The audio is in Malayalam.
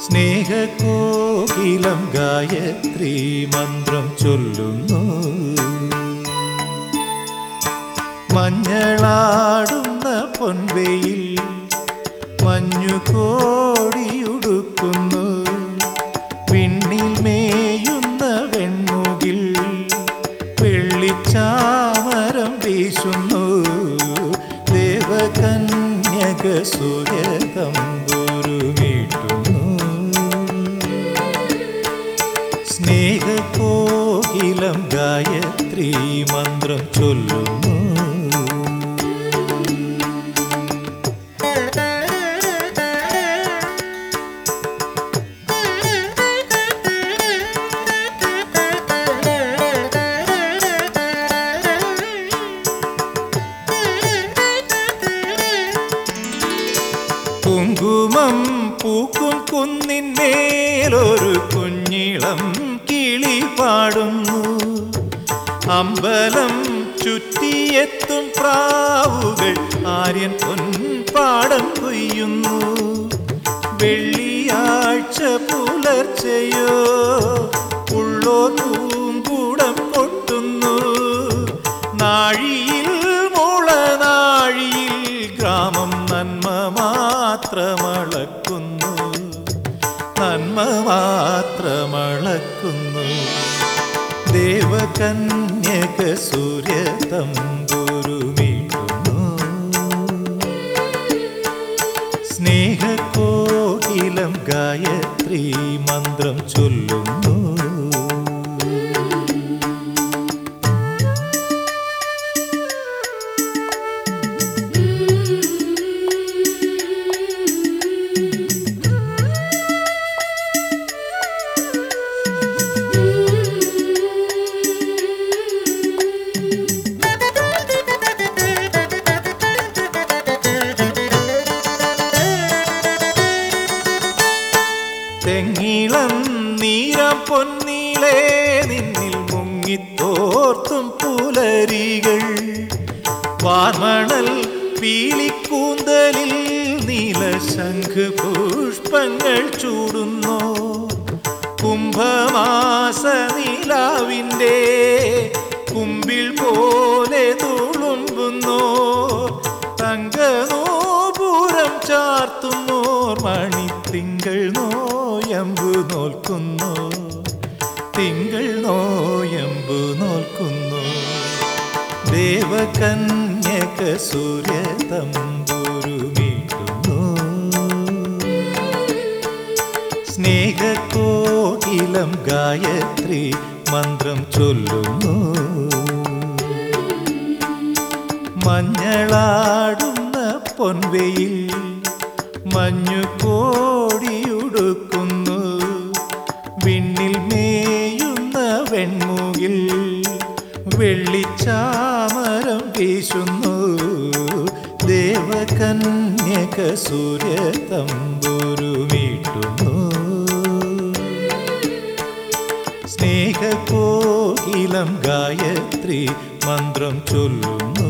സ്നേഹകോകിലം ഗായത്രി മന്ത്രം ചൊല്ലുന്നു മഞ്ഞളാടുന്ന പൊൻവെയിൽ മഞ്ഞു കോടിയുടുക്കുന്നു വിണ്ണിൽ മേയുന്ന വെൺമുകിൽ വെള്ളിച്ചാമരം വീശുന്നു ദേവകന്യക സൂര്യതമ്പുരുമീട്ടുന്നു സ്നേഹകോകിലം ഗായത്രി മന്ത്രം ചൊല്ലുന്നു കുങ്കുമം പൂക്കും കുന്നിന്മേലൊരു കുഞ്ഞിളം കിളി പാടുന്നു അമ്പലം ചുറ്റിയെത്തും പ്രാവുകൾ ആര്യൻ പൊൻപാടം കൊയ്യുന്നു വെള്ളിയാഴ്ച പുലർച്ചയോ ഉള്ളോ പൂങ്കൂടം കൊട്ടുന്നു നാഴിയിൽ മുളനാഴിയിൽ ഗ്രാമം നന്മ മാത്രമളക്കുന്നു നന്മ മാത്രമളക്കുന്നു ദേവകന്യക സൂര്യ തമ്പുരുമീട്ടുന്നു സ്നേഹകോകിലം ഗായത്രി മന്ത്രം ചൊല്ലുന്നു തെങ്ങിളം നീരം പൊന്നീളേ നിന്നിൽ മുങ്ങിത്തോർത്തും പുലരികൾ വാർമണൽ പീലിക്കൂന്തലിൽ നീലശംഖ് പുഷ്പങ്ങൾ ചൂടുന്നു കുംഭമാസ നിലാവിൻ്റെ കുമ്പിൽ പോലെ തുളുമ്പുന്നു തങ്കനോപുരം ചാർത്തുന്നോർ മണിത്തിങ്കൾ നോയമ്പു നോൽക്കുന്നു തിങ്കൾ നോയമ്പു നോൽക്കുന്നു ദേവകന്യക സൂര്യ തമ്പുരുമീട്ടുന്നു സ്നേഹകോകിലം ഗായത്രി മന്ത്രം ചൊല്ലുന്നു മഞ്ഞളാടുന്ന പൊൻവെയിൽ മഞ്ഞു കോടിയുടുക്കുന്നു വിണ്ണിൽ മേയുന്ന വെൺമുകിൽ വെള്ളിച്ചാമരം വീശുന്നു ദേവകന്യക സൂര്യ തമ്പുരുമീട്ടുന്നു സ്നേഹകോകിലം ഗായത്രി മന്ത്രം ചൊല്ലുന്നു